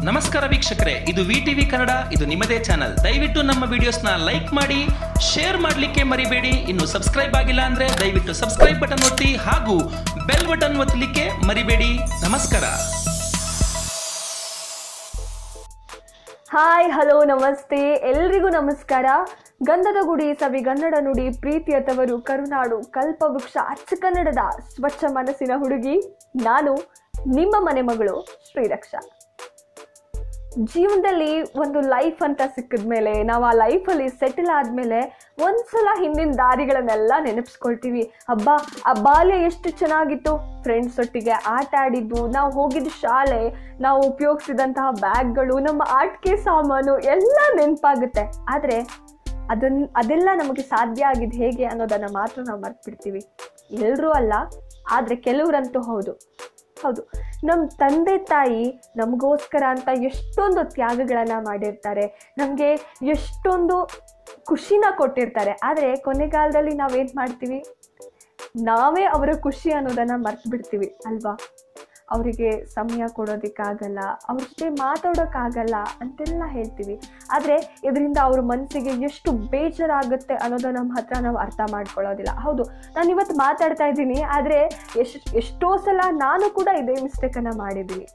ನಮಸ್ಕಾರ ವೀಕ್ಷಕರೇ ಇದು ವಿ ಟಿವಿ ಕನ್ನಡ ಇದು ನಿಮ್ಮದೇ ಚಾನಲ್ ದಯವಿಟ್ಟು ನಮ್ಮ ವಿಡಿಯೋಸ್ನ ಲೈಕ್ ಮಾಡಿ ಶೇರ್ ಮಾಡಲಿಕ್ಕೆ ಮರಿಬೇಡಿ ಇನ್ನು ಸಬ್ಸ್ಕ್ರೈಬ್ ಆಗಿಲ್ಲ ಅಂದ್ರೆ ದಯವಿಟ್ಟು ಸಬ್ಸ್ಕ್ರೈಬ್ ಬಟನ್ ಒತ್ತಿ ಹಾಗೂ ಬೆಲ್ ಬಟನ್ ಒತ್ತಲಿಕ್ಕೆ ಮರಿಬೇಡಿ ನಮಸ್ಕಾರ ಹಾಯ್ ಹಲೋ ನಮಸ್ತೆ ಎಲ್ರಿಗೂ ನಮಸ್ಕಾರ ಗಂಧದ ಗುಡಿ ಸವಿಗನ್ನಡ ನುಡಿ ಪ್ರೀತಿಯ ತವರು ಕರುನಾಡು ಕಲ್ಪವೃಕ್ಷ ಅಚ್ಚ ಕನ್ನಡದ ಸ್ವಚ್ಛ ಮನಸ್ಸಿನ ಹುಡುಗಿ ನಾನು ನಿಮ್ಮ ಮನೆ ಮಗಳು ಶ್ರೀರಕ್ಷಾ ಜೀವನದಲ್ಲಿ ಒಂದು ಲೈಫ್ ಅಂತ ಸಿಕ್ಕಿದ್ಮೇಲೆ ನಾವು ಆ ಲೈಫಲ್ಲಿ ಸೆಟಲ್ ಆದಮೇಲೆ ಒಂದ್ಸಲ ಹಿಂದಿನ ದಾರಿಗಳನ್ನೆಲ್ಲ ನೆನಪಿಸ್ಕೊಳ್ತೀವಿ ಹಬ್ಬ ಆ ಬಾಲ್ಯ ಎಷ್ಟು ಚೆನ್ನಾಗಿತ್ತು ಫ್ರೆಂಡ್ಸ್ ಒಟ್ಟಿಗೆ ಆಟ ಆಡಿದ್ದು ನಾವು ಹೋಗಿದ್ದ ಶಾಲೆ ನಾವು ಉಪಯೋಗಿಸಿದಂತಹ ಬ್ಯಾಗ್ಗಳು ನಮ್ಮ ಆಟಿಕೆ ಸಾಮಾನು ಎಲ್ಲ ನೆನಪಾಗುತ್ತೆ ಆದರೆ ಅದನ್ ಅದೆಲ್ಲ ನಮಗೆ ಸಾಧ್ಯ ಆಗಿದ್ದು ಹೇಗೆ ಅನ್ನೋದನ್ನು ಮಾತ್ರ ನಾವು ಮರ್ತ್ಬಿಡ್ತೀವಿ ಎಲ್ಲರೂ ಅಲ್ಲ ಆದರೆ ಕೆಲವರಂತೂ ಹೌದು ಹೌದು ನಮ್ಮ ತಂದೆ ತಾಯಿ ನಮಗೋಸ್ಕರ ಅಂತ ಎಷ್ಟೊಂದು ತ್ಯಾಗಗಳನ್ನು ಮಾಡಿರ್ತಾರೆ ನಮಗೆ ಎಷ್ಟೊಂದು ಖುಷಿನ ಕೊಟ್ಟಿರ್ತಾರೆ ಆದರೆ ಕೊನೆಗಾಲದಲ್ಲಿ ನಾವೇನು ಮಾಡ್ತೀವಿ ನಾವೇ ಅವರ ಖುಷಿ ಅನ್ನೋದನ್ನು ಮರ್ತು ಬಿಡ್ತೀವಿ ಅಲ್ವಾ ಅವರಿಗೆ ಸಮಯ ಕೊಡೋದಕ್ಕಾಗಲ್ಲ ಅವ್ರ ಜೊತೆ ಮಾತಾಡೋಕ್ಕಾಗಲ್ಲ ಅಂತೆಲ್ಲ ಹೇಳ್ತೀವಿ ಆದರೆ ಇದರಿಂದ ಅವ್ರ ಮನಸ್ಸಿಗೆ ಎಷ್ಟು ಬೇಜಾರಾಗುತ್ತೆ ಅನ್ನೋದು ನಮ್ಮ ಹತ್ರ ನಾವು ಅರ್ಥ ಮಾಡ್ಕೊಳ್ಳೋದಿಲ್ಲ ಹೌದು ನಾನು ಇವತ್ತು ಮಾತಾಡ್ತಾ ಇದ್ದೀನಿ ಆದರೆ ಎಷ್ಟು ಎಷ್ಟೋ ಸಲ ನಾನು ಕೂಡ ಇದೇ ಮಿಸ್ಟೇಕನ್ನು ಮಾಡಿದ್ದೀನಿ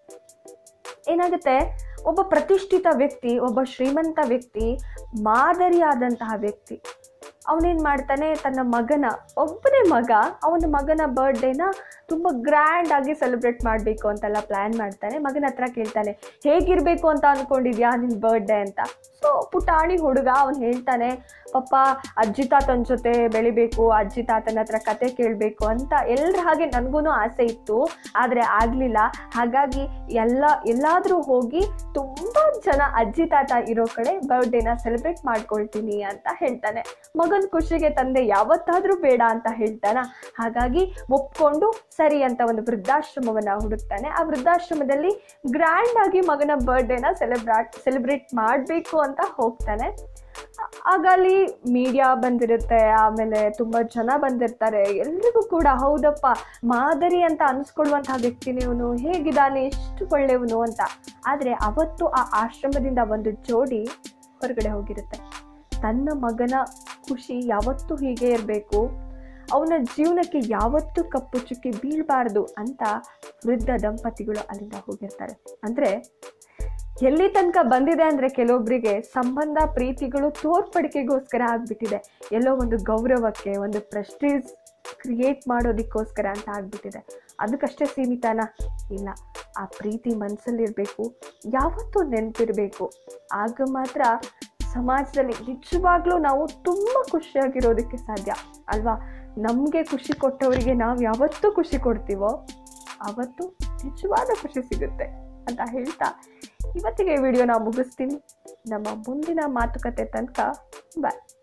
ಏನಾಗುತ್ತೆ ಒಬ್ಬ ಪ್ರತಿಷ್ಠಿತ ವ್ಯಕ್ತಿ ಒಬ್ಬ ಶ್ರೀಮಂತ ವ್ಯಕ್ತಿ ಮಾದರಿಯಾದಂತಹ ವ್ಯಕ್ತಿ ಅವನೇನು ಮಾಡ್ತಾನೆ ತನ್ನ ಮಗನ ಒಬ್ಬನೇ ಮಗ ಅವನ ಮಗನ ಬರ್ಡೇನ ತುಂಬ ಗ್ರ್ಯಾಂಡ್ ಆಗಿ ಸೆಲೆಬ್ರೇಟ್ ಮಾಡಬೇಕು ಅಂತೆಲ್ಲ ಪ್ಲ್ಯಾನ್ ಮಾಡ್ತಾನೆ ಮಗನ ಹತ್ರ ಕೇಳ್ತಾನೆ ಹೇಗಿರಬೇಕು ಅಂತ ಅಂದ್ಕೊಂಡಿದ್ಯಾ ನಿನ್ನ ಬರ್ಡೇ ಅಂತ ಸೊ ಪುಟಾಣಿ ಹುಡುಗ ಅವನು ಹೇಳ್ತಾನೆ ಪಪ್ಪ ಅಜ್ಜಿ ತಾತನ ಜೊತೆ ಬೆಳಿಬೇಕು ಅಜ್ಜಿ ತಾತನ ಹತ್ರ ಕತೆ ಕೇಳಬೇಕು ಅಂತ ಎಲ್ಲರ ಹಾಗೆ ನನಗೂ ಆಸೆ ಇತ್ತು ಆದರೆ ಆಗಲಿಲ್ಲ ಹಾಗಾಗಿ ಎಲ್ಲ ಎಲ್ಲಾದರೂ ಹೋಗಿ ತುಂಬ ಜನ ಅಜ್ಜಿ ತಾತ ಇರೋ ಕಡೆ ಬರ್ಡೇನ ಸೆಲೆಬ್ರೇಟ್ ಮಾಡ್ಕೊಳ್ತೀನಿ ಅಂತ ಹೇಳ್ತಾನೆ ಮಗನ ಖುಷಿಗೆ ತಂದೆ ಯಾವತ್ತಾದರೂ ಬೇಡ ಅಂತ ಹೇಳ್ತಾನ ಹಾಗಾಗಿ ಒಪ್ಕೊಂಡು ಸರಿ ಅಂತ ಒಂದು ವೃದ್ಧಾಶ್ರಮವನ್ನು ಹುಡುಕ್ತಾನೆ ಆ ವೃದ್ಧಾಶ್ರಮದಲ್ಲಿ ಗ್ರ್ಯಾಂಡ್ ಆಗಿ ಮಗನ ಬರ್ಡೇನ ಸೆಲೆಬ್ರಾಟ್ ಸೆಲೆಬ್ರೇಟ್ ಮಾಡಬೇಕು ಅಂತ ಹೋಗ್ತಾನೆ ಆಗ ಅಲ್ಲಿ ಮೀಡಿಯಾ ಬಂದಿರುತ್ತೆ ಆಮೇಲೆ ತುಂಬ ಜನ ಬಂದಿರ್ತಾರೆ ಎಲ್ರಿಗೂ ಕೂಡ ಹೌದಪ್ಪ ಮಾದರಿ ಅಂತ ಅನಿಸ್ಕೊಳ್ಳುವಂತಹ ವ್ಯಕ್ತಿನೇ ಇವನು ಹೇಗಿದ್ದಾನೆ ಎಷ್ಟು ಒಳ್ಳೆಯವನು ಅಂತ ಆದರೆ ಅವತ್ತು ಆ ಆಶ್ರಮದಿಂದ ಒಂದು ಜೋಡಿ ಹೊರಗಡೆ ಹೋಗಿರುತ್ತೆ ತನ್ನ ಮಗನ ಖುಷಿ ಯಾವತ್ತೂ ಹೀಗೆ ಇರಬೇಕು ಅವನ ಜೀವನಕ್ಕೆ ಯಾವತ್ತೂ ಕಪ್ಪು ಚುಕ್ಕಿ ಬೀಳಬಾರ್ದು ಅಂತ ವೃದ್ಧ ದಂಪತಿಗಳು ಅಲ್ಲಿಂದ ಹೋಗಿರ್ತಾರೆ ಅಂದರೆ ಎಲ್ಲಿ ತನಕ ಬಂದಿದೆ ಅಂದರೆ ಕೆಲವೊಬ್ಬರಿಗೆ ಸಂಬಂಧ ಪ್ರೀತಿಗಳು ತೋರ್ಪಡಿಕೆಗೋಸ್ಕರ ಆಗ್ಬಿಟ್ಟಿದೆ ಎಲ್ಲೋ ಒಂದು ಗೌರವಕ್ಕೆ ಒಂದು ಪ್ರೆಸ್ಟೀಜ್ ಕ್ರಿಯೇಟ್ ಮಾಡೋದಕ್ಕೋಸ್ಕರ ಅಂತ ಆಗ್ಬಿಟ್ಟಿದೆ ಅದಕ್ಕಷ್ಟೇ ಸೀಮಿತನಾ ಇಲ್ಲ ಆ ಪ್ರೀತಿ ಮನಸ್ಸಲ್ಲಿರಬೇಕು ಯಾವತ್ತೂ ನೆನಪಿರಬೇಕು ಆಗ ಮಾತ್ರ ಸಮಾಜದಲ್ಲಿ ನಿಜವಾಗ್ಲೂ ನಾವು ತುಂಬ ಖುಷಿಯಾಗಿರೋದಕ್ಕೆ ಸಾಧ್ಯ ಅಲ್ವಾ ನಮಗೆ ಖುಷಿ ಕೊಟ್ಟವರಿಗೆ ನಾವು ಯಾವತ್ತೂ ಖುಷಿ ಕೊಡ್ತೀವೋ ಆವತ್ತು ನಿಜವಾದ ಖುಷಿ ಸಿಗುತ್ತೆ ಅಂತ ಹೇಳ್ತಾ ಇವತ್ತಿಗೆ ಈ ವಿಡಿಯೋನ ಮುಗಿಸ್ತೀನಿ ನಮ್ಮ ಮುಂದಿನ ಮಾತುಕತೆ ತನಕ ಬಾಯ್